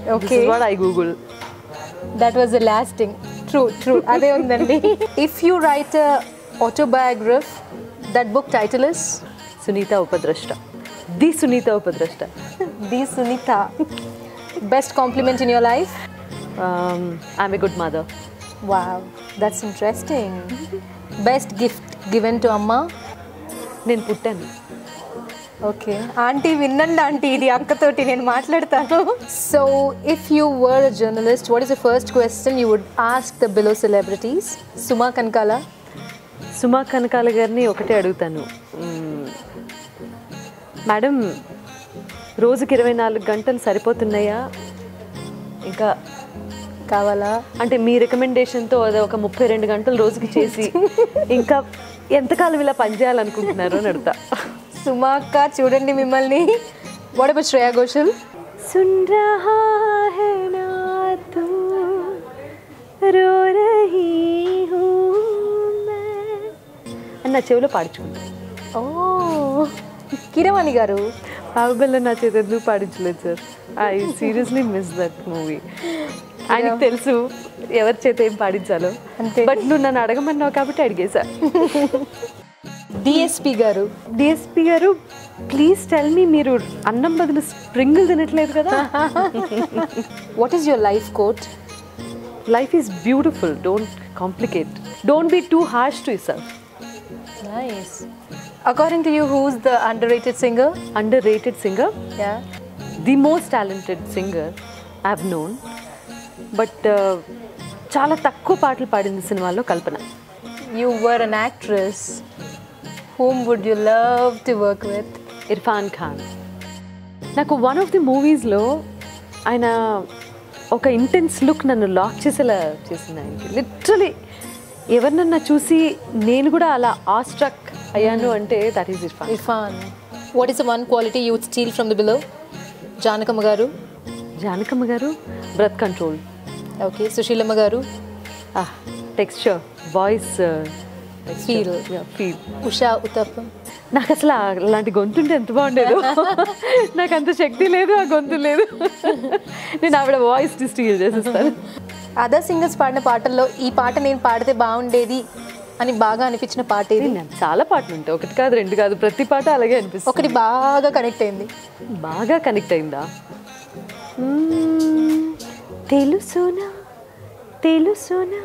This Okay. Is what I Google that was lasting true true అదే ఉందండి if you write autobiography that book title is Sunitha Upadrasta the Sunitha Upadrasta the Sunitha best compliment in your life I'm a good mother wow that's interesting best gift given to అమ్మ నేను పుట్టాను okay aunty విన్నండి aunty ఇది అక్కతోటి నేను మాట్లాడతాను so if you were a journalist what is the first question you would ask the below celebrities Suma Kanakala Suma Kanakala గారిని ఒకటే అడుగుతాను మ్మ్. మేడం రోజుకి ఇరవై నాలుగు గంటలు సరిపోతున్నాయా ఇంకా కావాలా అంటే మీ రికమెండేషన్తో అది ఒక ముప్పై రెండు గంటలు రోజుకి చేసి ఇంకా ఎంతకాలం ఇలా పనిచేయాలనుకుంటున్నారు అని అడుగుతా సుమా అక్క చూడండి మిమ్మల్ని వాట్ అబౌట్ శ్రేయా ఘోషల్ सुन रहा है ना तू रो रही हूँ मैं అని నా చెవిలో పాడించుకుంటాను ఓ కిరవాణి గారు బాహుబలిలో నా చేతి ఎందుకు పాడించలేదు sir I seriously miss that movie ఆయనకు తెలుసు ఎవరి చేత ఏం పాడించాలో అంతే. బట్ నువ్వు నన్ను అడగమన్నావు కాబట్టి అడిగేశా డిఎస్పి గారు డిఎస్పి గారు ప్లీజ్ టెల్ మీ మీరు అన్నం బదులు స్ప్రింగులు తినట్లేదు కదా what is your life quote life is beautiful don't complicate don't be too harsh to self nice according to you who's the underrated singer underrated singer yeah the most talented singer I have known but చాలా తక్కువ పాటలు పాడింది సినిమాల్లో Kalpana you were an actress whom would you love to work with Irfan Khan నాకు one of the మూవీస్లో ఆయన ఒక intense look నన్ను లాక్ చేసేలా చేసింది ఆయనకి లిటరలీ ఎవరినన్నా చూసి నేను కూడా అలా ఆ స్ట్రక్ అయ్యాను అంటే that is Irfan Irfan what is the one quality you steal from the below Janakamma గారు జానకమ్మ గారు బ్రత్ కంట్రోల్ ఓకే సుశీలమ్మ గారు texture voice Feel. Feel Usha Uthup నాకు అసలు ఆ- అలాంటి గొంతుంటే ఎంత బాగుండేది నాకు అంత శక్తి లేదు ఆ గొంతు లేదు నేను ఆవిడ వాయిస్ స్టీల్ చేసేస్తాను అదర్ సింగర్స్ పాడిన పాటల్లో ఈ పాట నేను పాడితే బాగుండేది అని బాగా అనిపించిన పాట ఏది నేను చాలా పాటలు ఉంటాయి ఒకటి కాదు రెండు కాదు ప్రతి పాట అలాగే అనిపిస్తుంది ఒకటి బాగా కనెక్ట్ అయింది బాగా కనెక్ట్ అయిందా మ్మ్, తెలుసునా తెలుసునా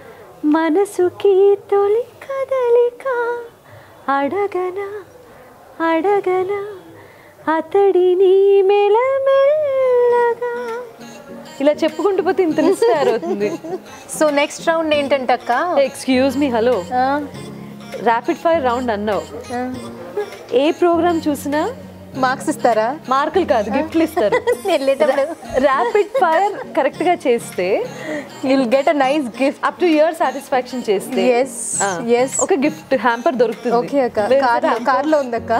మనసుకి తొలి కదలిక అడగనా అడగనా అతడిని మెల్లమెల్లగా ఇలా చెప్పుకుంటూ పోతే ఇంత లిస్ట్ తయారవుతుంది సో నెక్స్ట్ రౌండ్ ఏంటంటే అక్క ఎక్స్క్యూజ్ మీ హలో ఆ, ర్యాపిడ్ ఫైర్ రౌండ్ అన్నావు ఆ, ఏ ప్రోగ్రామ్ చూసినా మార్క్స్ ఇస్తారా మార్కులు కాదు గిఫ్ట్లు ఇస్తారు వెళ్ళేటప్పుడు ర్యాపిడ్ ఫైర్ కరెక్ట్ గా చేస్తే will get a nice gift up to your satisfaction చేస్తే Yes, ఆ, yes. ఒక గిఫ్ట్ హ్యాంపర్ దొరుకుతుంది ఓకే అక్క కార్ కార్ లో ఉందక్క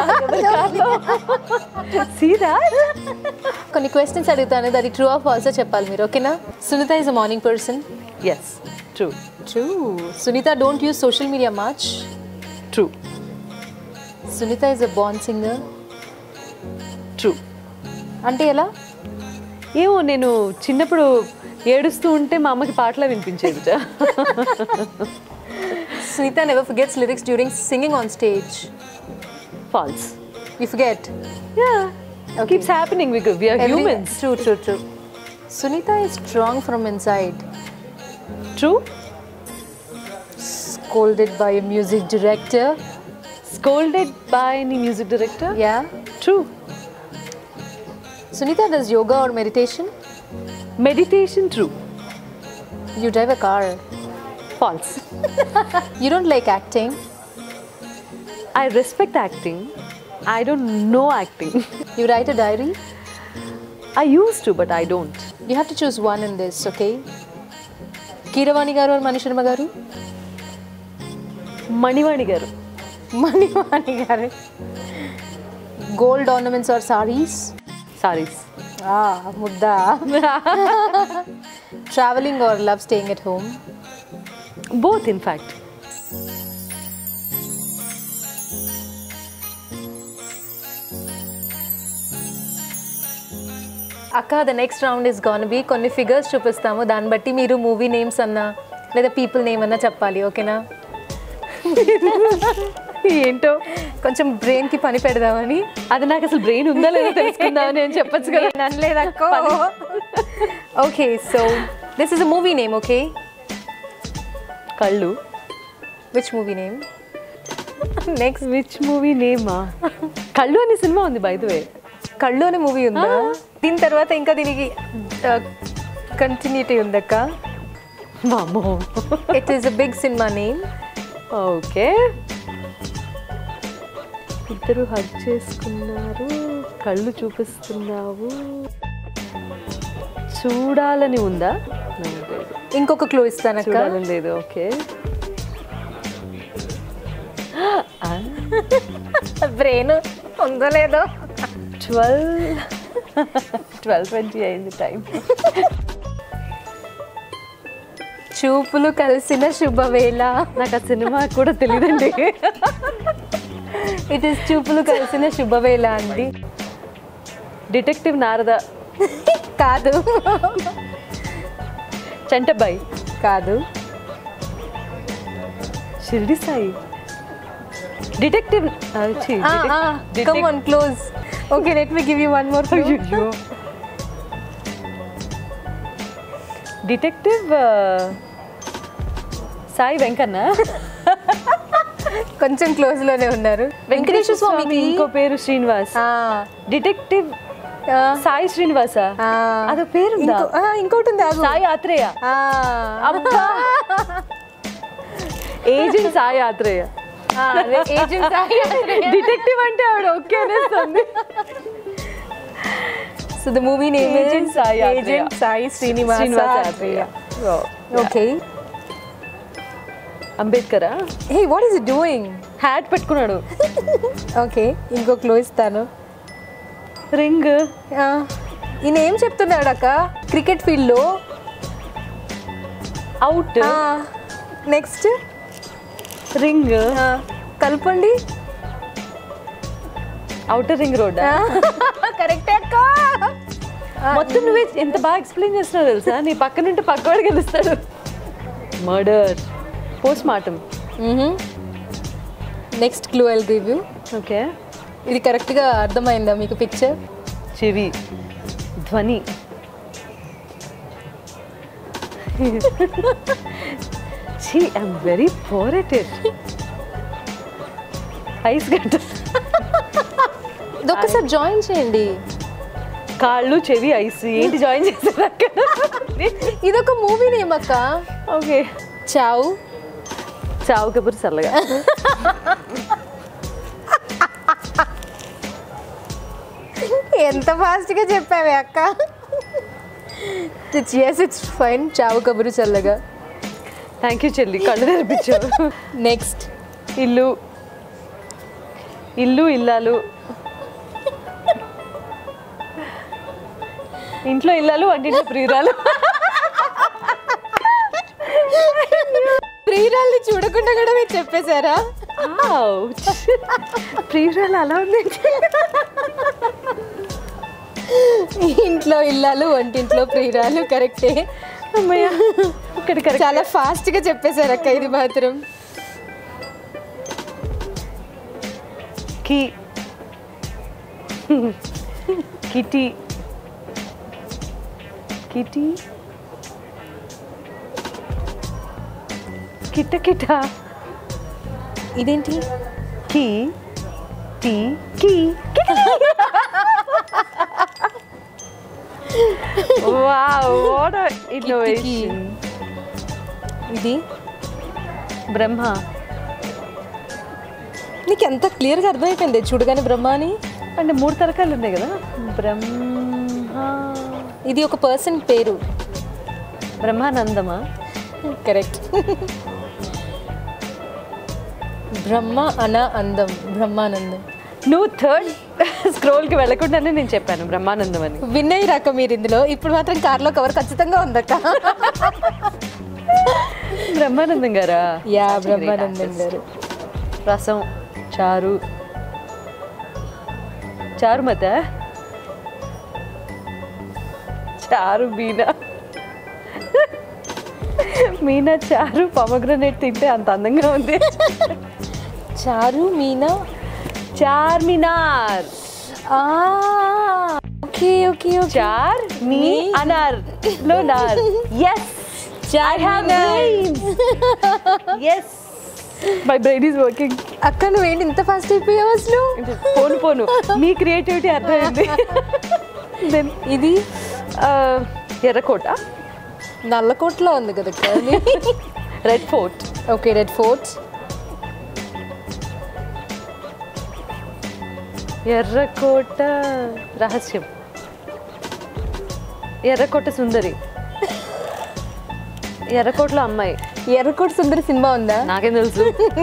సీదా కొన్ని క్వశ్చన్స్ అడుగుతాను అది ట్రూ ఆఫ్ ఆల్సో చెప్పాలి మీరు ఓకేనా Sunitha is a morning person yes true true Sunitha don't use social media much true Sunitha is a born singer true అంటే ఎలా ఏమో నేను చిన్నప్పుడు ఏడుస్తూ ఉంటే మా అమ్మకి పాటలు వినిపించేది Sunitha never forgets lyrics during singing on stage false you forget yeah keeps happening we we are humans true true true Sunitha is strong from inside true scolded by a music director. Scolded by any music director Yeah. True Sunita does yoga or meditation? Meditation true You drive a car. False You don't like acting. I respect acting. I don't know acting. You write a diary. I used to, but I don't. You have to choose one in this, okay? Kiravani garu or Mani Sharma garu? Manivani garu. Manivani garu. Gold ornaments or saris? Saris. Ah, mudda. Traveling or love staying at home? Both, in fact. అక్క the next round is gonna be కొన్ని figures చూపిస్తాము దాన్ని బట్టి మీరు movie names అన్నా లేదా people name అన్నా చెప్పాలి ఓకేనా ఏంటో కొంచెం బ్రెయిన్కి పని పెడదామని అది నాకు అసలు బ్రెయిన్ ఉందా లేదా తెలుసుకుందామని నేను చెప్పొచ్చు కదా నేను అనలేదక్కో okay so this is a movie name okay కళ్ళు which movie name next which movie నేమా కళ్ళు అనే సినిమా ఉంది బై ద వే కళ్ళు అనే మూవీ ఉందా దీని తర్వాత ఇంకా దీనికి కంటిన్యూటీ ఉందక్క మామో it is a big cinema name okay ఇద్దరు హగ్ చేసుకున్నారు కళ్ళు చూపిస్తున్నావు చూడాలని ఉందా నాకు లేదు. ఇంకొక క్లూ ఇస్తానక్క చూడాలని లేదు ఓకే బ్రెయిన్ ఉందో లేదో ట్వెల్వ్ ట్వెల్వ్ ట్వంటీ అయింది టైం చూపులు కలిసిన శుభవేళ నాకు ఆ సినిమా కూడా తెలియదండి ఇట్ ఇస్ చూపులు కలిసిన శుభవేళ అండి డిటెక్టివ్ నారద కాదు చంటబాయ్ కాదు Shirdi Sai detective come on close okay let me give you one more detective Sai Venkanna కొంచెం క్లోజ్ లోనే ఉన్నారు వెంకటేశ్వర స్వామికి ఇంకో పేరు శ్రీనివాస్ ఆ, డిటెక్టివ్ ఆ, సాయి శ్రీనివాస ఆ. అదో పేరుందా ఇంకో- ఆ, ఇంకోటి ఉంది ఆగు. సాయి ఆత్రేయ ఆ. అబ్బా ఏజెంట్ సాయి ఆత్రేయ ఆ, అదే, agent సాయి డిటెక్టివ్ అంటే ఆవిడ ఓకే అనేస్తుంది so the movie name Agent Sai Atreya. Agent Sai Srinivasa Srinivasa Atreya Atreya okay అంబేద్కరా hey what is doing hat పెట్టుకున్నాడు ఓకే ఇంకో క్లో ఇస్తాను రింగ్ ఆ, ఈయన ఏం చెప్తున్నాడు అక్క క్రికెట్ ఫీల్డ్లో అవుట్ నెక్స్ట్ రింగ్ కలపండి అవుటర్ రింగ్ రోడ్ కరెక్ట్ అక్క మొత్తం నువ్వే ఎంత బాగా ఎక్స్ప్లెయిన్ చేస్తున్నావు తెలుసా నీ పక్క నుండి పక్కవాడు గెలుస్తాడు murder post mortem next clue I'll give you okay ఇది కరెక్ట్గా అర్థమైందా మీకు పిక్చర్ చెవి ధ్వని ఛీ I'm very poor at it ice గడ్డ ఇది ఒక్కసారి జాయిన్ చేయండి కాళ్ళు చెవి ఐస్ ఏంటి జాయిన్ చేశారు అక్కడ ఇదొక మూవీ నేమ్ అక్క ఓకే చావు చావు కబురు చల్లగా ఎంత ఫాస్ట్గా చెప్పావే అక్క ఇట్స్ ఎస్ ఇట్స్ ఫైన్ చావు కబురు చల్లగా థ్యాంక్ యూ చెల్లి కళ్ళు తెరిపించావు నెక్స్ట్ ఇల్లు ఇల్లు ఇల్లాలు ఇంట్లో ఇల్లాలు వంటింట్లో ప్రియురాలు ప్రియురాల్ని చూడకుండా కూడా మీరు చెప్పేశారా Ouch. ప్రియురాలు అలా ఉంది ఇంట్లో ఇల్లాలు వంటింట్లో ప్రియురాలు కరెక్టే అమ్మయ్య ఇక్కడ కరెక్ట్ చాలా ఫాస్ట్గా చెప్పేశారు అక్క ఇది మాత్రం కి కిటి కిటి కిట కిట ఇదేంటి కి టి కి వావ్ వాట్ ఇన్నోవేషన్ ఇది బ్రహ్మ నీకు ఎంత క్లియర్గా అర్థమైపోయింది చూడగానే బ్రహ్మ అని అంటే మూడు తరకాలు ఉన్నాయి కదా బ్రహ్మ ఇది ఒక పర్సన్ పేరు బ్రహ్మానందమా కరెక్ట్ బ్రహ్మ అన అందం బ్రహ్మానందం నువ్వు థర్డ్ స్క్రోల్కి వెళ్ళకుండానే నేను చెప్పాను బ్రహ్మానందం అని విన్నయ్య రాక మీరు ఇందులో ఇప్పుడు మాత్రం కార్లో కవర్ ఖచ్చితంగా ఉందక్క బ్రహ్మానందం గారా yeah Such a great Brahmanandam artist. Garu రసం చారు చారుమత చారు మీనా మీనా చారు పొమగ్రనేట్ తింటే అంత అందంగా ఉంది చారు మీనా చార్మినార్ ఓకే ఓకే ఓకే చార్ మీ అనార్ లో నార్ yes I have brain yes my brain is working అక్క నువ్వేంటి ఇంత ఫాస్ట్ అయిపోయావు అసలు పోను పోను మీ క్రియేటివిటీ అర్థమైంది దెన్ ఇది ఎర్రకోట నల్లకోటలో ఉంది కదా అక్క అది. Red fort okay red fort ఎర్రకోట రహస్యం ఎర్రకోట సుందరి ఎర్రకోటలో అమ్మాయి ఎర్రకోట సుందరి సినిమా ఉందా నాకేం తెలుసు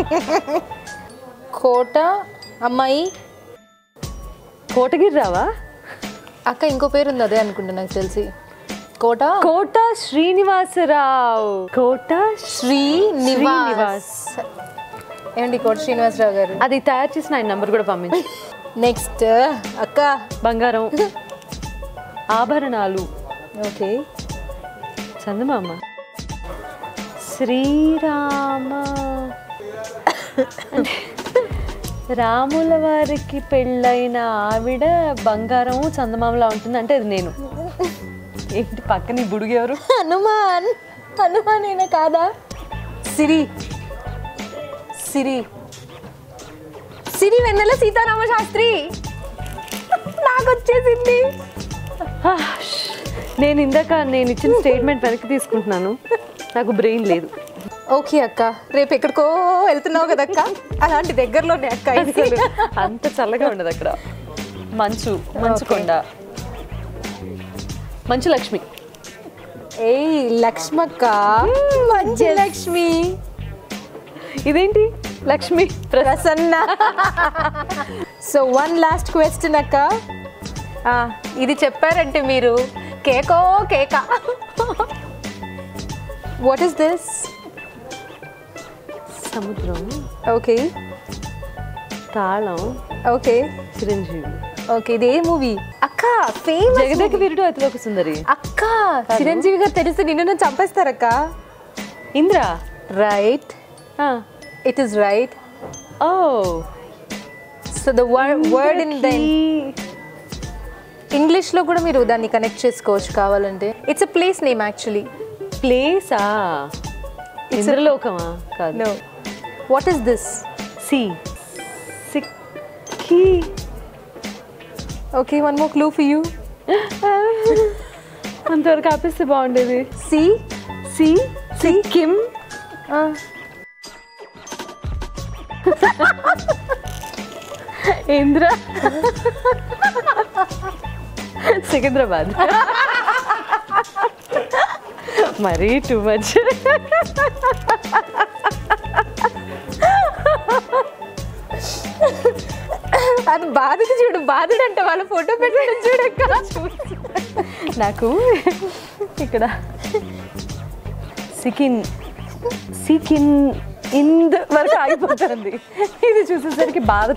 కోట అమ్మాయి కోటగిరి రావా అక్క ఇంకో పేరు ఉంది అదే అనుకుంటా నాకు తెలిసి కోట కోట శ్రీనివాసరావు కోట శ్రీనివాస్ శ్రీనివాస్. ఏమండి కోట శ్రీనివాసరావు గారు అది తయారు చేసిన ఆయన నంబర్ కూడా పంపించు నెక్స్ట్ అక్క బంగారం ఆభరణాలు ఓకే చందమామ శ్రీరామ రాముల వారికి పెళ్ళైన ఆవిడ బంగారం చందమామలా ఉంటుంది అంటే అది నేను ఏంటి పక్కన ఈ బుడుగు ఎవరు హనుమాన్ హనుమానేనా కాదా సిరి సిరి సిరి వెన్నెల సీతారామ శాస్త్రి నాకు వచ్చేసింది ఆ, ష్. నేను ఇందాక నేను ఇచ్చిన స్టేట్మెంట్ వెనక్కి తీసుకుంటున్నాను నాకు బ్రెయిన్ లేదు ఓకే అక్క రేపు ఎక్కడికో వెళ్తున్నావు కదా అక్క అలాంటి దగ్గరలోనే అక్క ఇది అసలు అంత చల్లగా ఉండదు అక్కడ మంచు మంచు కొండ మంచు లక్ష్మి ఏయ్ లక్ష్మక్క మంచి లక్ష్మి ఇదేంటి లక్ష్మి ప్ర- Prasanna so one last question అక్క ఆ, ఇది చెప్పారంటే మీరు కేకో కేక వాట్ ఈస్ దిస్ సముద్రం ఓకే తాళం ఓకే చిరంజీవి ఓకే ఇది ఏ మూవీ అక్క ఫేమస్ జగదేక వీరుడు అతిలోక సుందరి అక్క చిరంజీవి గారు తెలిస్తే నిన్ను నన్ను చంపేస్తారక్క ఇంద్ర రైట్ ఆ. It is right oh so the word in the English లో కూడా మీరు దాన్ని కనెక్ట్ చేసుకోవచ్చు కావాలంటే it's a place name actually ప్లేసా ఇంద్రలోకమా కాదు నో వాట్ ఈస్ దిస్ సి సిక్కి okay one more clue for you అంతవరకు ఆపిస్తే బాగుండేది సి సి సిక్కిం ఇంద్ర సికింద్రాబాద్ మరీ టూ మచ్ అది బాధకు చూడు బాధుడు అంటే వాళ్ళ ఫోటో పెట్టడం చూడక్క నాకు ఇక్కడ సికిన్ సికిన్ ఇంద్ వరకు ఆగిపోతుంది ఇది చూసేసరికి బాధ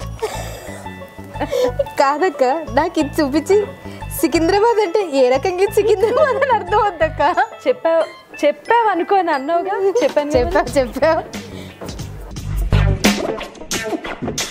కాదక్క నాకు ఇది చూపించి సికింద్రాబాద్ అంటే ఏ రకంగా ఇది సికింద్రాబాద్ అని అర్థం వద్దక్క చెప్పావు చెప్పావు అనుకోని అన్నావుగా చెప్పాను కదా. చెప్పావు చెప్పావు